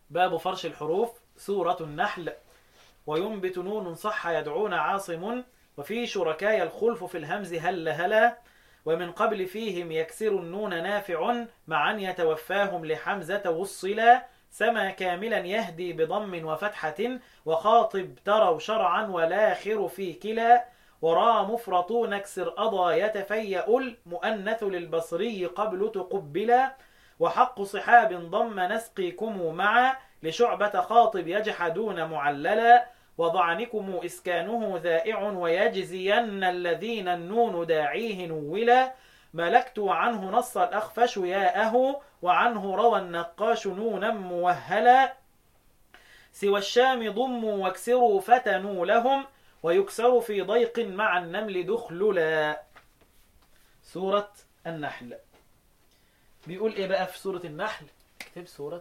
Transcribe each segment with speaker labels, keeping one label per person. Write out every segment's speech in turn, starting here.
Speaker 1: باب فرش الحروف سورة النحل وينبت نون صح يدعون عاصم وفي شركاي الخلف في الهمز هل هلا ومن قبل فيهم يكسر النون نافع معا يتوفاهم لحمزة وصلا سما كاملا يهدي بضم وفتحة وخاطب تروا شرعا والآخر في كلا ورا مفرطون اكسر أضى يتفيأ المؤنث للبصري قبل تقبلا وحق صحاب ضم نسقيكم معا لشعبة خاطب يجحدون معللا وضعنكم إسكانه ذائع ويجزين الذين النون داعيه نولا ملكت عنه نص الأخفش ياءه وعنه روى النقاش نونا موهلا سوى الشام ضموا واكسروا فتنوا لهم ويكسر في ضيق مع النمل دخللا سورة النحل بيقول ايه بقى في سورة النحل اكتب سورة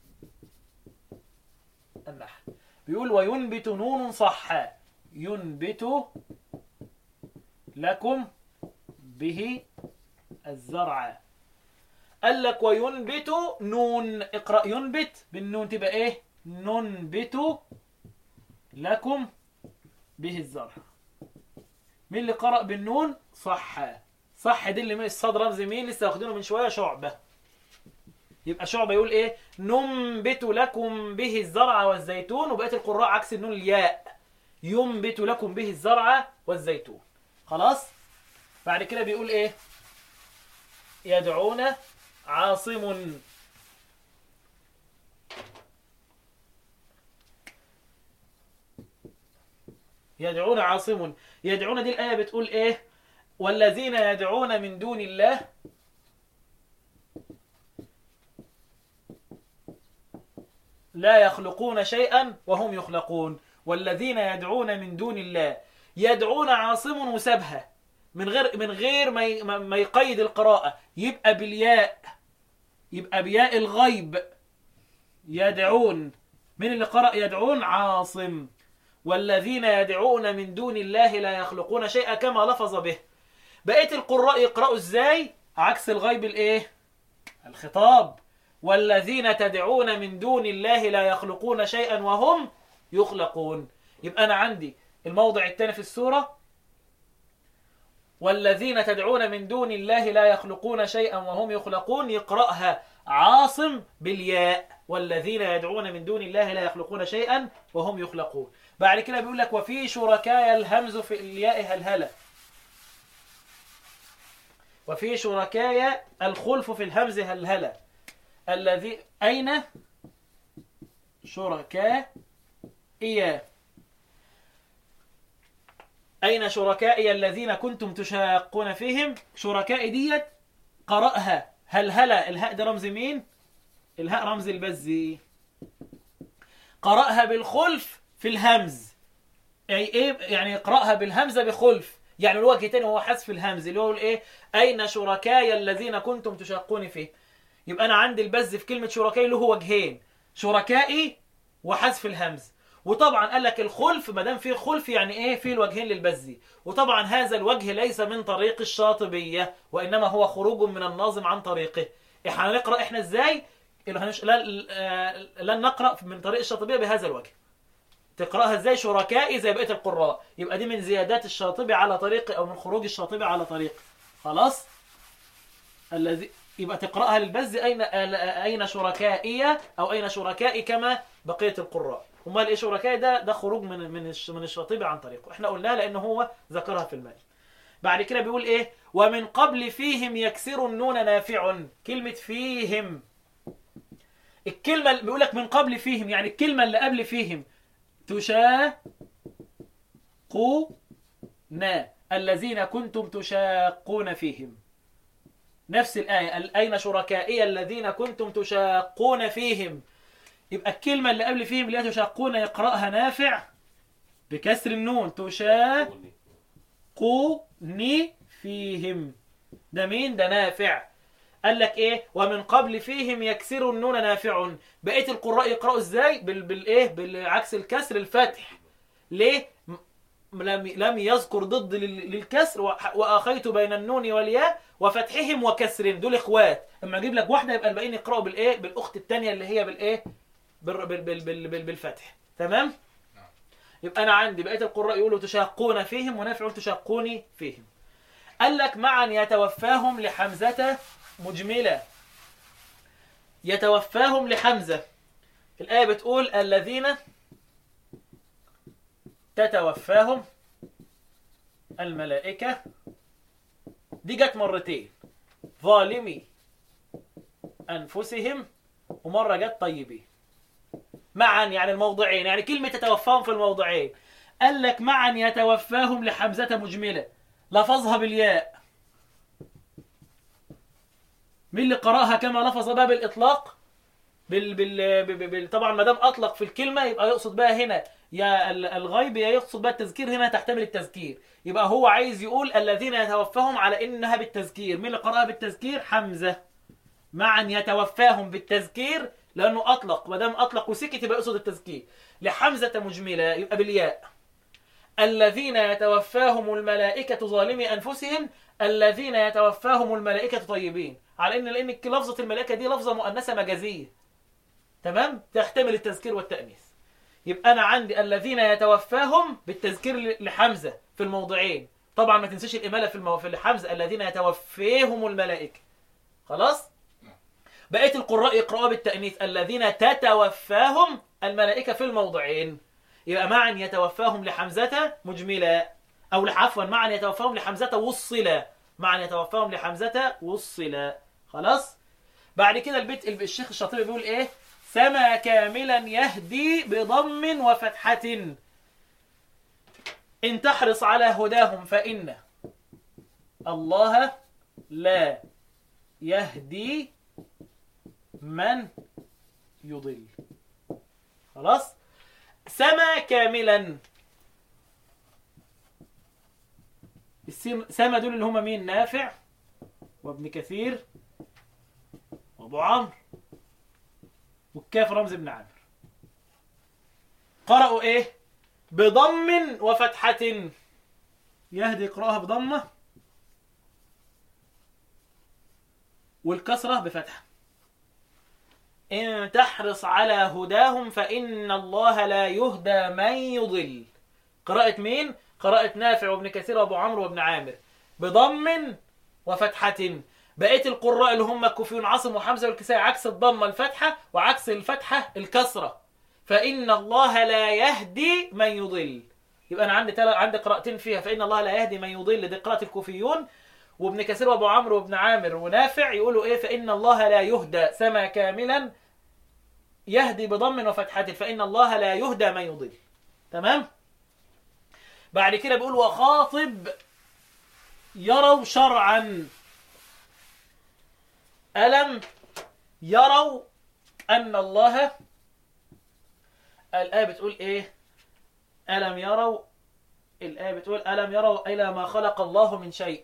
Speaker 1: النحل بيقول وينبت نون صح ينبت لكم به الزرع قال لك وينبت نون اقرأ ينبت بالنون تبقى ايه ننبت لكم به الزرع مين اللي قرأ بالنون صح صح دي اللي من الصاد رمز مين لسه واخدينه من شويه شعبه يبقى شعبه يقول ايه ننبت لكم به الزرع والزيتون وبقيه القراء عكس النون الياء ينبت لكم به الزرع والزيتون خلاص بعد كده بيقول ايه يدعون عاصم يدعون عاصم يدعون دي الآية بتقول إيه والذين يدعون من دون الله لا يخلقون شيئا وهم يخلقون والذين يدعون من دون الله يدعون عاصم وسبها من غير من غير ما ما يقيد القراءة يبقى بالياء يبقى بياء الغيب يدعون من اللي قرأ يدعون عاصم والذين يدعون من دون الله لا يخلقون شيئا كما لفظ به بقيه القراء يقرأوا ازاي عكس الغيب الايه الخطاب والذين تدعون من دون الله لا يخلقون شيئا وهم يخلقون يبقى انا عندي الموضع الثاني في السوره والذين تدعون من دون الله لا يخلقون شيئا وهم يخلقون يقرأها عاصم بالياء والذين يدعون من دون الله لا يخلقون شيئا وهم يخلقون بعد كده بيقول لك وفي شركاء الهمز في الياء هلهلة وفي شركاء الخلف في الهمز هلهلة الذي أين شركاء إياه أين شركائي الذين كنتم تشاقون فيهم شركائي ديت قرأها هلهلة الهاء ده رمز مين الهاء رمز البزي قرأها بالخلف في الهمز يعني ايه يعني يقرأها بالهمزة بخلف يعني الوجه تاني هو حذف الهمز اللي هو ايه اين شركاي الذين كنتم تشاقون فيه يبقى انا عندي البز في كلمة شركائي له وجهين شركائي وحذف الهمز وطبعا قال لك الخلف ما دام فيه خلف يعني ايه فيه الوجهين للبزي وطبعا هذا الوجه ليس من طريق الشاطبية وانما هو خروج من الناظم عن طريقه احنا هنقرا احنا ازاي لن نقرا من طريق الشاطبية بهذا الوجه تقراها ازاي شركائي زي بقيه القراء يبقى دي من زيادات الشاطبي على طريق او من خروج الشاطبي على طريق خلاص الذي يبقى تقراها للبز اين اين شركائي او اين شركائي كما بقيه القراء امال ايه شركائي ده ده خروج من من من الشاطبي عن طريقه احنا قلناها لانه هو ذكرها في المال بعد كده بيقول ايه ومن قبل فيهم يكسر النون نافع كلمه فيهم الكلمه اللي بيقول لك من قبل فيهم يعني الكلمه اللي قبل فيهم تشاقون الذين كنتم تشاقون فيهم نفس الآية أين شركائي الذين كنتم تشاقون فيهم يبقى الكلمة اللي قبل فيهم اللي هي تشاقون يقرأها نافع بكسر النون تشاقوني فيهم ده مين ده نافع قال لك ايه ومن قبل فيهم يكسر النون نافع بقيه القراء يقراوا ازاي بال بالايه بالعكس الكسر الفتح ليه لم لم يذكر ضد للكسر واخيت بين النون والياء وفتحهم وكسر دول اخوات اما اجيب لك واحده يبقى الباقيين يقراوا بالايه بالاخت الثانيه اللي هي بالايه بال- بال- بال- بال- بال- بالفتح تمام
Speaker 2: نعم.
Speaker 1: يبقى انا عندي بقيه القراء يقولوا تشاقون فيهم ونافع يقول تشاقوني فيهم قال لك معا يتوفاهم لحمزه مجمله يتوفاهم لحمزه الايه بتقول الذين تتوفاهم الملائكه دي جت مرتين ظالمي انفسهم ومره جت طيبين معا يعني الموضعين يعني كلمه تتوفاهم في الموضعين قال لك معا يتوفاهم لحمزه مجمله لفظها بالياء مين اللي قراها كما لفظ بها بالاطلاق بال بال بال بال طبعا ما دام اطلق في الكلمه يبقى يقصد بها هنا يا ال- الغيب يا يقصد بها التذكير هنا تحتمل التذكير يبقى هو عايز يقول الذين يتوفاهم على انها بالتذكير مين اللي قراها بالتذكير حمزه معا يتوفاهم بالتذكير لانه اطلق ما دام اطلق وسكت يبقى يقصد التذكير لحمزه مجمله يبقى بالياء الذين يتوفاهم الملائكه ظالمي انفسهم الذين يتوفاهم الملائكه طيبين على ان لان لفظه الملائكه دي لفظه مؤنثه مجازيه تمام تحتمل التذكير والتانيث يبقى انا عندي الذين يتوفاهم بالتذكير لحمزه في الموضعين طبعا ما تنساش الاماله في المو... في حمزه الذين يتوفيهم الملائكه خلاص بقيه القراء يقرأوا بالتانيث الذين تتوفاهم الملائكه في الموضعين يبقى معا يتوفاهم لحمزه مجملا او عفوا معا يتوفاهم لحمزه وصلا معا يتوفاهم لحمزه وصلا خلاص بعد كده البيت الشيخ الشاطبي بيقول ايه سما كاملا يهدي بضم وفتحة إن تحرص على هداهم فإن الله لا يهدي من يضل خلاص سما كاملا السم- سما دول اللي هم مين نافع وابن كثير وابو عمرو والكاف رمز ابن عامر قرأوا ايه بضم وفتحة يهدي يقرأها بضمة والكسرة بفتحة إن تحرص على هداهم فإن الله لا يهدى من يضل قراءة مين؟ قراءة نافع وابن كثير وابو عمرو وابن عامر بضم وفتحة بقية القراء اللي هم الكوفيون عاصم وحمزة والكسائي عكس الضمة الفتحة وعكس الفتحة الكسرة فإن الله لا يهدي من يضل يبقى أنا عندي تل... عندي قراءتين فيها فإن الله لا يهدي من يضل دي قراءة الكوفيون وابن كثير وابو عمرو وابن عامر ونافع يقولوا ايه فإن الله لا يهدى سما كاملا يهدي بضم وفتحة فإن الله لا يهدى من يضل تمام بعد كده بيقول وخاطب يروا شرعا ألم يروا أن الله الآية بتقول إيه ألم يروا الآية بتقول ألم يروا إلى ما خلق الله من شيء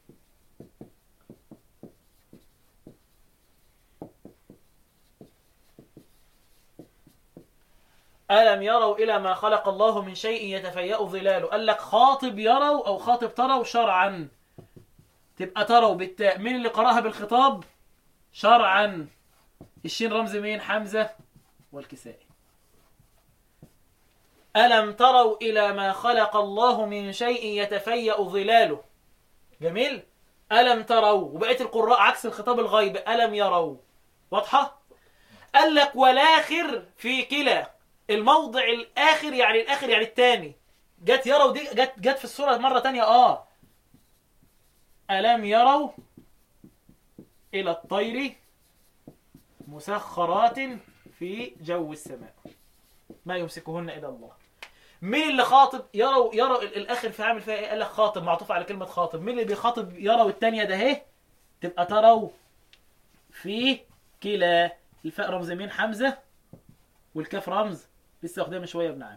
Speaker 1: ألم يروا إلى ما خلق الله من شيء يتفيأ ظلاله قال لك خاطب يروا أو خاطب تروا شرعا تبقى تروا بالتاء مين اللي قراها بالخطاب شرعا الشين رمز مين حمزة والكسائي ألم تروا إلى ما خلق الله من شيء يتفيأ ظلاله جميل ألم تروا وبقية القراء عكس الخطاب الغيب ألم يروا واضحة قال لك والآخر في كلا الموضع الآخر يعني الآخر يعني الثاني جت يروا دي جت جت في السورة مرة تانية آه ألم يروا إلى الطير مسخرات في جو السماء ما يمسكهن إلا الله مين اللي خاطب يروا يروا ال- الاخر في عامل فيها ايه قال لك خاطب معطوف على كلمه خاطب مين اللي بيخاطب يروا الثانيه ده اهي تبقى تروا في كلا الفاء رمز مين حمزه والكاف رمز لسه واخدها من شويه ابن عامر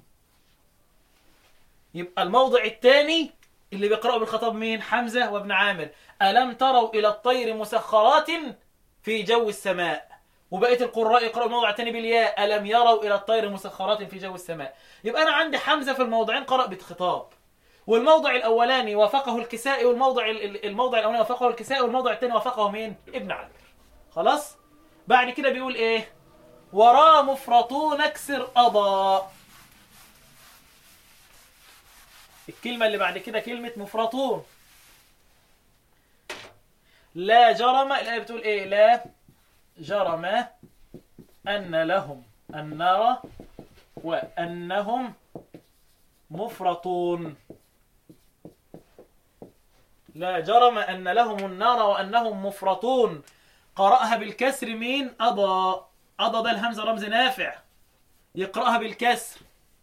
Speaker 1: يبقى الموضع الثاني اللي بيقرأوا بالخطاب مين حمزه وابن عامر الم تروا الى الطير مسخرات في جو السماء وبقيه القراء يقرأوا الموضع الثاني بالياء الم يروا الى الطير مسخرات في جو السماء يبقى انا عندي حمزه في الموضعين قرأ بالخطاب والموضع الاولاني وافقه الكسائي والموضع ال- ال- الموضع الاولاني وافقه الكسائي والموضع الثاني وافقه مين ابن عامر خلاص بعد كده بيقول ايه ورا مفرطون اكسر أضى الكلمة اللي بعد كده كلمة مفرطون لا جرم الآية بتقول إيه لا جرم أن لهم النار وأنهم مفرطون لا جرم أن لهم النار وأنهم مفرطون قرأها بالكسر مين أضى أضى ده الهمزة رمز نافع يقرأها بالكسر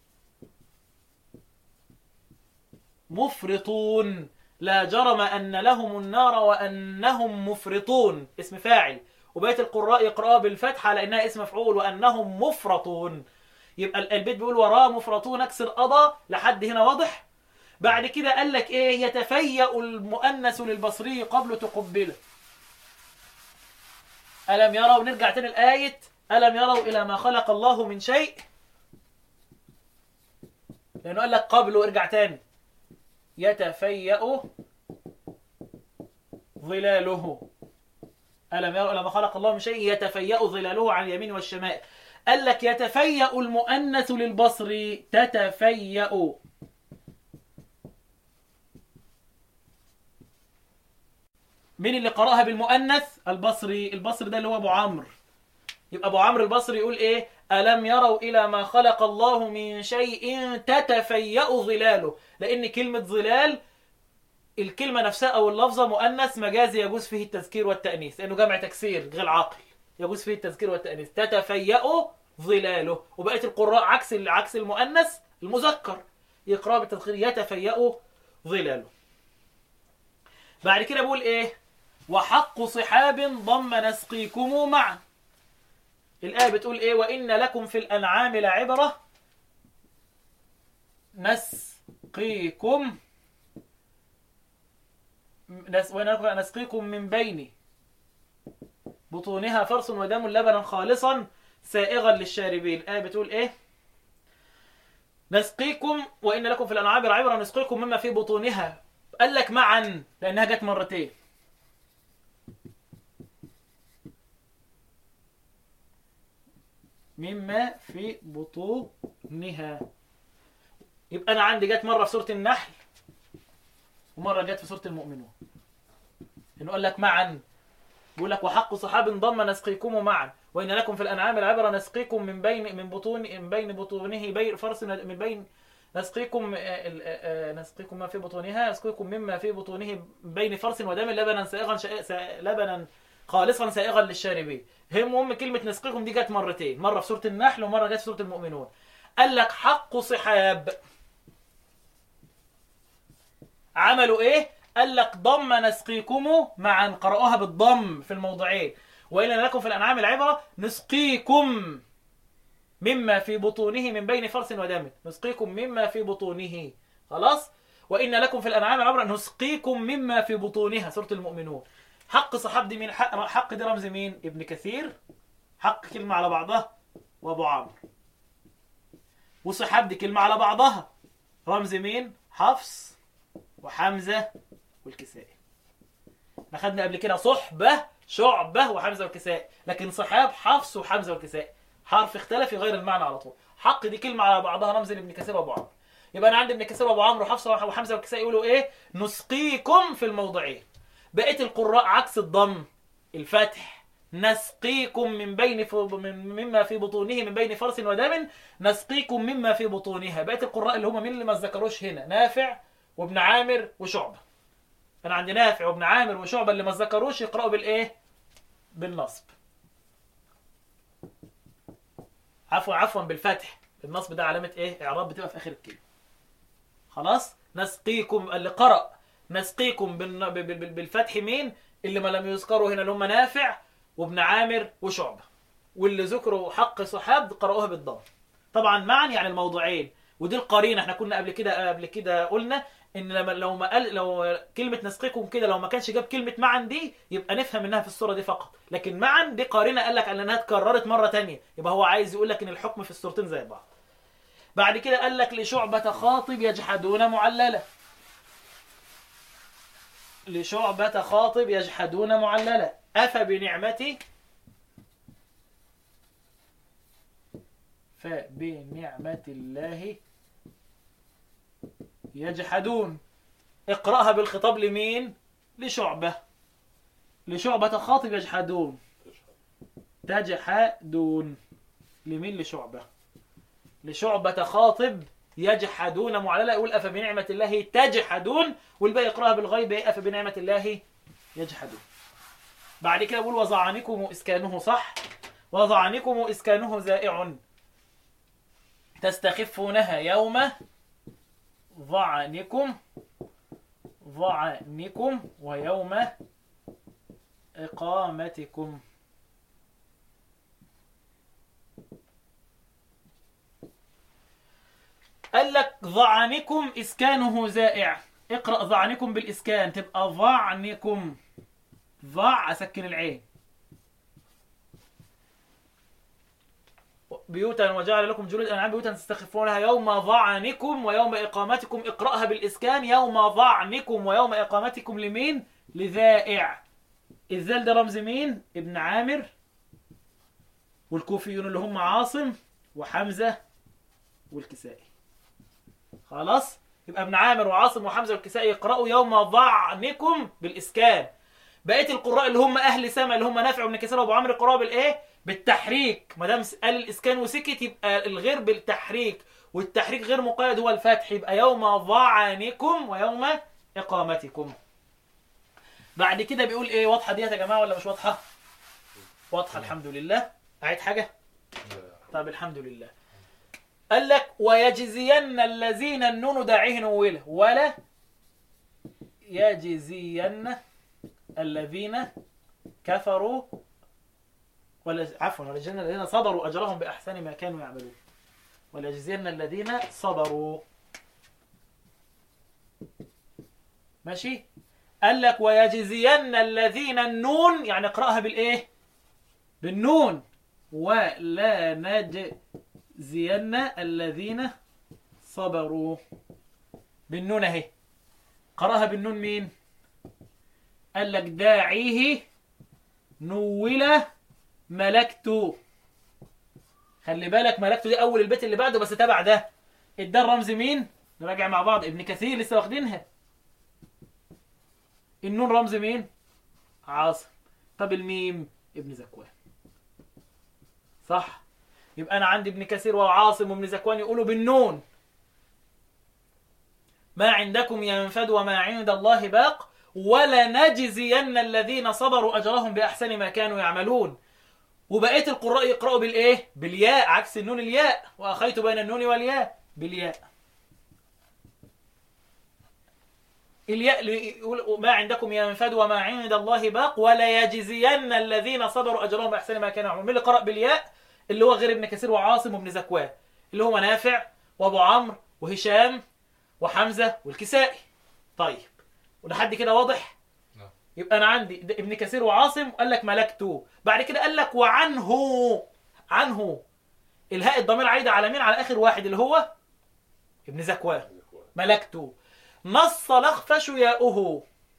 Speaker 1: مفرطون لا جرم أن لهم النار وأنهم مفرطون اسم فاعل وبقية القراء يقرأها بالفتحة لأنها اسم مفعول وأنهم مفرطون يبقى البيت بيقول وراه مفرطون اكسر قضى لحد هنا واضح بعد كده قال لك ايه يتفيأ المؤنث للبصري قبل تقبله ألم يروا نرجع تاني الآية ألم يروا إلى ما خلق الله من شيء لأنه قال لك قبله ارجع تاني يتفيأ ظلاله ألم يروا إلى ما خلق الله من شيء يتفيأ ظلاله عن اليمين والشمال قال لك يتفيأ المؤنث للبصر تتفيأ مين اللي قرأها بالمؤنث البصري البصري ده اللي هو أبو عمرو يبقى أبو عمرو البصري يقول إيه ألم يروا إلى ما خلق الله من شيء تتفيأ ظلاله لأن كلمة ظلال الكلمة نفسها أو اللفظة مؤنث مجازي يجوز فيه التذكير والتأنيث لأنه جمع تكسير غير عاقل يجوز فيه التذكير والتأنيث تتفيأ ظلاله وبقية القراء عكس عكس المؤنث المذكر يقرأ بالتذكير يتفيأ ظلاله بعد كده بقول ايه وحق صحاب ضم نسقيكم معا الآية بتقول ايه وإن لكم في الأنعام لعبرة نسقيكم نس... نسقيكم من بين بطونها فرس ودم لبنا خالصا سائغا للشاربين الآية بتقول إيه نسقيكم وإن لكم في الأنعام عبرة نسقيكم مما في بطونها قال لك معا لأنها جت مرتين مما في بطونها يبقى أنا عندي جت مرة في سورة النحل ومرة جت في سورة المؤمنون إنه قال لك معا بيقول لك وحق صحاب ضم نسقيكم معا وإن لكم في الأنعام العبرة نسقيكم من بين من بطون من بين بطونه بين فرس من بين نسقيكم نسقيكم ما في بطونها نسقيكم مما في بطونه بين فرس ودم لبنا سائغا لبنا خالصا سائغا للشاربين هم هم كلمة نسقيكم دي جت مرتين مرة في سورة النحل ومرة جت في سورة المؤمنون قال لك حق صحاب عملوا ايه قال لك ضم نسقيكم معا قرأوها بالضم في الموضعين وإن لكم في الأنعام العبرة نسقيكم مما في بطونه من بين فرس ودم نسقيكم مما في بطونه خلاص وإن لكم في الأنعام العبرة نسقيكم مما في بطونها سورة المؤمنون حق صحاب دي مين حق, حق دي رمز مين ابن كثير حق كلمة على بعضها وأبو عمرو وصحاب دي كلمة على بعضها رمز مين حفص وحمزة والكسائي احنا خدنا قبل كده صحبة شعبة وحمزة والكسائي لكن صحاب حفص وحمزة والكسائي حرف اختلف يغير المعنى على طول حق دي كلمة على بعضها رمز لابن كثير وابو عمرو يبقى انا عندي ابن كثير وابو عمرو وحفص وحمزة والكسائي يقولوا ايه نسقيكم في الموضعين بقية القراء عكس الضم الفتح نسقيكم من بين ف... من مما في بطونه من بين فرس ودم نسقيكم مما في بطونها بقية القراء اللي هم مين اللي ما ذكروش هنا نافع وابن عامر وشعبة انا عندي نافع وابن عامر وشعبة اللي ما ذكروش يقرأوا بالايه بالنصب عفوا عفوا بالفتح النصب ده علامة ايه اعراب بتبقى في اخر الكلمة خلاص نسقيكم اللي قرأ نسقيكم بالفتح مين اللي ما لم يذكروا هنا اللي هم نافع وابن عامر وشعبة واللي ذكروا حق صحاب قرأوها بالضم طبعا معا يعني الموضوعين ودي القرينه احنا كنا قبل كده قبل كده قلنا ان لما لو ما قال لو كلمه نسقيكم كده لو ما كانش جاب كلمه معا دي يبقى نفهم انها في الصوره دي فقط لكن معا دي قرينه قال لك انها اتكررت مره تانية يبقى هو عايز يقول لك ان الحكم في الصورتين زي بعض بعد كده قال لك لشعبة خاطب يجحدون معللة لشعبة خاطب يجحدون معللة أفبنعمتي أفبنعمة الله يجحدون اقرأها بالخطاب لمين؟ لشعبة لشعبة خاطب يجحدون تجحدون لمين لشعبة لشعبة خاطب يجحدون معللة يقول أفبنعمة الله تجحدون والباقي يقرأها بالغيب إيه؟ أفبنعمة الله يجحدون بعد كده بيقول وضعنكم إسكانه صح وضعنكم إسكانه زائع تستخفونها يوم ضعنكم ضعنكم ويوم إقامتكم قال لك ضعنكم إسكانه زائع اقرأ ضعنكم بالإسكان تبقى ضعنكم ضع أسكن العين بيوتا وجعل لكم جلود أنعام بيوتا تستخفونها يوم ضعنكم ويوم إقامتكم اقرأها بالإسكان يوم ضعنكم ويوم إقامتكم لمين؟ لذائع الذال ده رمز مين؟ ابن عامر والكوفيون اللي هم عاصم وحمزة والكسائي خلاص يبقى ابن عامر وعاصم وحمزة والكسائي يقرأوا يوم ضعنكم بالإسكان بقيه القراء اللي هم اهل سما اللي هم نافع وابن كثير وابو عمرو يقراوا بالايه بالتحريك ما دام قال الاسكان وسكت يبقى الغير بالتحريك والتحريك غير مقيد هو الفتح يبقى يوم ضعنكم ويوم اقامتكم بعد كده بيقول ايه واضحه ديت يا جماعه ولا مش واضحه واضحه الحمد لله اعيد حاجه طب الحمد لله قال لك ويجزين الذين النون داعيه نوله ولا يجزين الذين كفروا ولا عفوا وليجزين الذين صبروا اجرهم باحسن ما كانوا يعملون وليجزين الذين صبروا ماشي قال لك ويجزين الذين النون يعني اقراها بالايه بالنون ولا نجزين الذين صبروا بالنون اهي قراها بالنون مين قال لك داعيه نوله ملكته خلي بالك ملكته دي اول البيت اللي بعده بس تبع ده ادى الرمز مين نراجع مع بعض ابن كثير لسه واخدينها النون رمز مين عاصم طب الميم ابن زكوان صح يبقى انا عندي ابن كثير وعاصم وابن زكوان يقولوا بالنون ما عندكم ينفد وما عند الله باق ولنجزين الذين صبروا اجرهم باحسن ما كانوا يعملون وبقيه القراء يقراوا بالايه بالياء عكس النون الياء واخيت بين النون والياء بالياء الياء يقول ما عندكم ينفد وما عند الله باق ولا يجزين الذين صبروا اجرهم باحسن ما كانوا يعملون مين اللي قرأ بالياء اللي هو غير ابن كثير وعاصم وابن زكوان اللي هو نافع وابو عمرو وهشام وحمزه والكسائي طيب ولحد كده واضح
Speaker 2: نعم.
Speaker 1: يبقى انا عندي ده ابن كثير وعاصم قال لك ملكته بعد كده قال لك وعنه عنه الهاء الضمير عايده على مين على اخر واحد اللي هو ابن زكوان ملكته نص لخفش ياؤه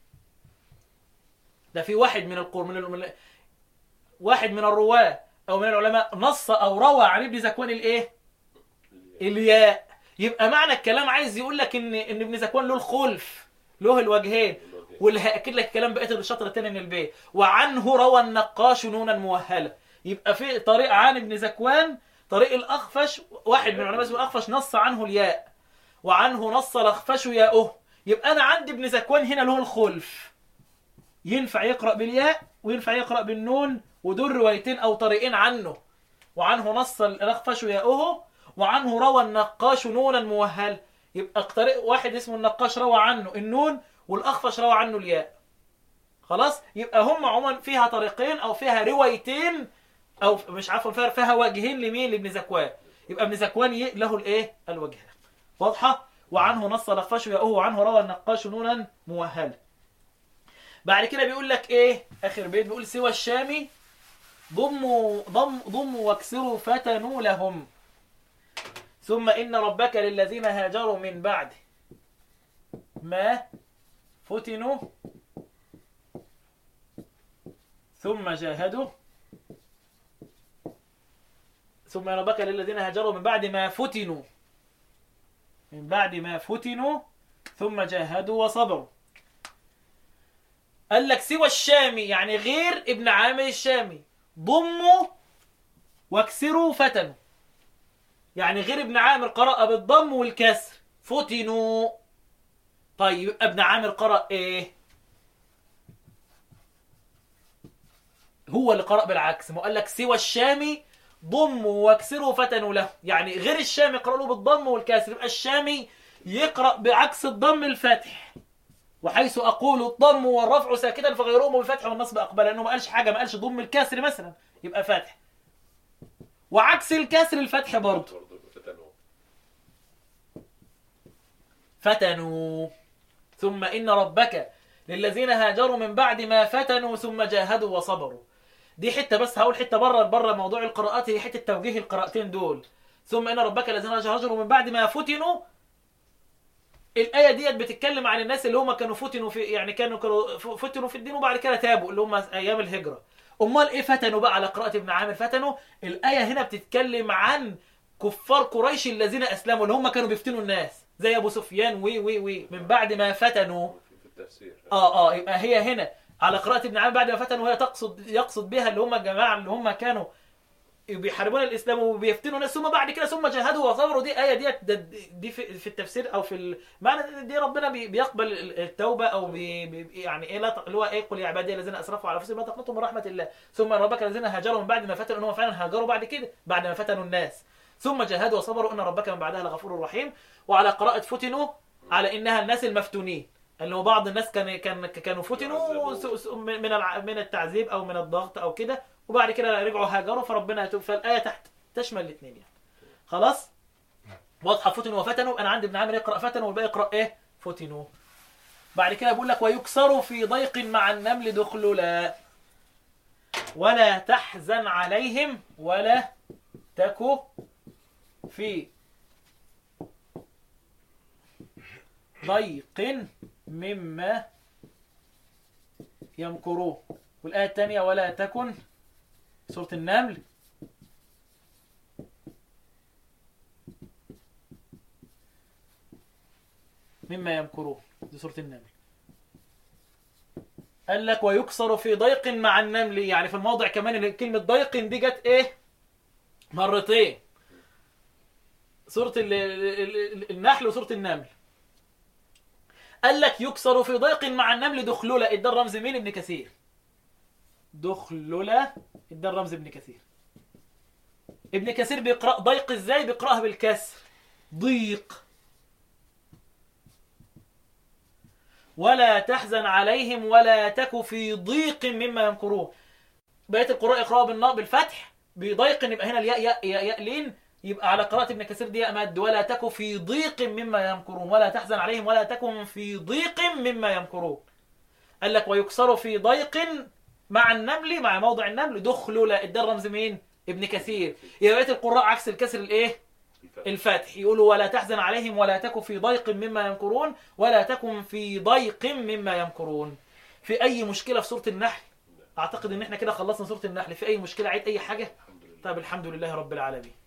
Speaker 1: ده في واحد من القر من, ال... من ال- واحد من الرواه او من العلماء نص او روى عن ابن زكوان الايه الياء يبقى معنى الكلام عايز يقول لك ان ان ابن زكوان له الخلف له الوجهين واللي هاكد لك الكلام بقيه الشطر الثاني من البيت وعنه روى النقاش نونا موهله يبقى في طريق عن ابن زكوان طريق الاخفش واحد من العلماء اسمه الاخفش نص عنه الياء وعنه نص الاخفش ياؤه يبقى انا عندي ابن زكوان هنا له الخلف ينفع يقرا بالياء وينفع يقرا بالنون ودول روايتين او طريقين عنه وعنه نص الاخفش ياؤه وعنه روى النقاش نونا موهل يبقى طريق واحد اسمه النقاش روى عنه النون والاخفش روى عنه الياء خلاص يبقى هم عموما فيها طريقين او فيها روايتين او مش عارف فيها فيها وجهين لمين لابن زكوان يبقى ابن زكوان ي- له الايه الوجهان واضحه وعنه نص الاخفش ياؤه وعنه روى النقاش نونا موهل بعد كده بيقول لك ايه اخر بيت بيقول سوى الشامي ضموا ضم ضموا واكسروا فتنوا لهم ثم إن ربك للذين هاجروا من بعد ما فتنوا ثم جاهدوا ثم إن ربك للذين هاجروا من بعد ما فتنوا من بعد ما فتنوا ثم جاهدوا وصبروا قال لك سوى الشامي يعني غير ابن عامر الشامي ضموا واكسروا فتنوا يعني غير ابن عامر قرأ بالضم والكسر فتنوا طيب يبقى ابن عامر قرأ ايه هو اللي قرأ بالعكس ما قال لك سوى الشامي ضموا واكسروا فتنوا له يعني غير الشامي يقرأ له بالضم والكسر يبقى الشامي يقرأ بعكس الضم الفتح وحيث أقول الضم والرفع ساكتا فغيرهم بالفتح والنصب أقبل لأنه ما قالش حاجة ما قالش ضم الكسر مثلا يبقى فتح وعكس الكسر الفتح برضه
Speaker 2: برضه فتنوا
Speaker 1: فتنوا ثم إن ربك للذين هاجروا من بعد ما فتنوا ثم جاهدوا وصبروا دي حتة بس هقول حتة بره بره موضوع القراءات هي حتة توجيه القراءتين دول ثم إن ربك الذين هاجروا من بعد ما فتنوا الآية ديت بتتكلم عن الناس اللي هم كانوا فتنوا في يعني كانوا كانوا ف- فتنوا في الدين وبعد كده تابوا اللي هم أيام الهجرة أمال إيه فتنوا بقى على قراءة ابن عامر فتنوا الآية هنا بتتكلم عن كفار قريش الذين أسلموا اللي هم كانوا بيفتنوا الناس زي أبو سفيان وي وي وي من بعد ما فتنوا
Speaker 2: في في التفسير
Speaker 1: اه اه يبقى هي هنا على قراءة ابن عامر بعد ما فتنوا وهي تقصد يقصد بها اللي هم الجماعة اللي هم كانوا بيحاربون الاسلام وبيفتنوا الناس ثم بعد كده ثم جاهدوا وصبروا دي ايه ديت ده- دي في, في التفسير او في المعنى دي ربنا بي- بيقبل التوبه او بي بي يعني ايه لا ت- اللي هو ايه قل يا عبادي الذين اسرفوا على انفسهم لا تقنطوا من رحمه الله ثم ان ربك الذين هاجروا من بعد ما فتنوا انهم فعلا هاجروا بعد كده بعد ما فتنوا الناس ثم جاهدوا وصبروا ان ربك من بعدها لغفور رحيم وعلى قراءه فتنوا على انها الناس المفتونين اللي هو بعض الناس كان كان كانوا فتنوا
Speaker 2: يعذبون.
Speaker 1: س- س- من من الع- من التعذيب او من الضغط او كده وبعد كده رجعوا هاجروا فربنا يتوب فالايه تحت تشمل الاثنين يعني خلاص واضحه فتنوا وفتنوا انا عندي ابن عامر يقرا فتنوا والباقي يقرا ايه فتنوا بعد كده بيقول لك ويكسر في ضيق مع النمل دخللا ولا تحزن عليهم ولا تكو في ضيق مما يمكروه والآية الثانية ولا تكن سورة النمل مما يمكروه دي سورة النمل قال لك ويكسر في ضيق مع النمل يعني في الموضع كمان اللي كلمة ضيق دي جت ايه مرتين سورة ال- ال- ال- النحل وسورة النمل قال لك يكسر في ضيق مع النمل دخلولة ادى الرمز مين ابن كثير دخلولة ادى الرمز ابن كثير ابن كثير بيقرأ ضيق ازاي بيقرأها بالكسر ضيق ولا تحزن عليهم ولا تك في ضيق مما يمكرون بقيه القراء يقراوا بالناء بالفتح بضيق يبقى هنا الياء ياء ياء, ياء لين يبقى على قراءة ابن كثير دي ياء مد ولا تك في ضيق مما يمكرون ولا تحزن عليهم ولا تكن في ضيق مما يمكرون قال لك ويكسر في ضيق مع النمل مع موضع النمل دخلوا ادى الرمز مين ابن كثير يبقى بقيه القراء عكس الكسر الايه
Speaker 2: الفتح.
Speaker 1: الفتح يقولوا ولا تحزن عليهم ولا تك في ضيق مما يمكرون ولا تكن في ضيق مما يمكرون في اي مشكله في سوره النحل اعتقد ان احنا كده خلصنا سوره النحل في اي مشكله عيد اي حاجه
Speaker 2: الحمد لله
Speaker 1: طيب الحمد لله رب العالمين